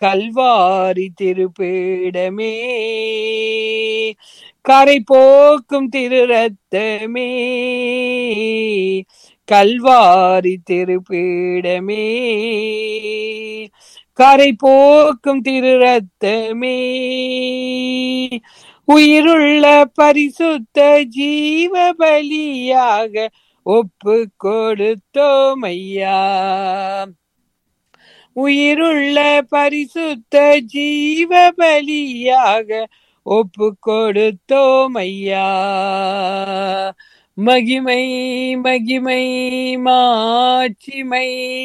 கல்வாரி திருப்பீடமே கரை போக்கும் திரு ரத்தமே கல்வாரி திருப்பீடமே கரை போக்கும் திரு ரத்தமே உயிருள்ள பரிசுத்த ஜீவ பலியாக ஒப்பு கொடுத்தோம் ஐயா உயிருள்ள பரிசுத்த ஜீவ பலியாக ஒப்பு கொடுத்தோம் ஐயா மகிமை மகிமை மாட்சிமை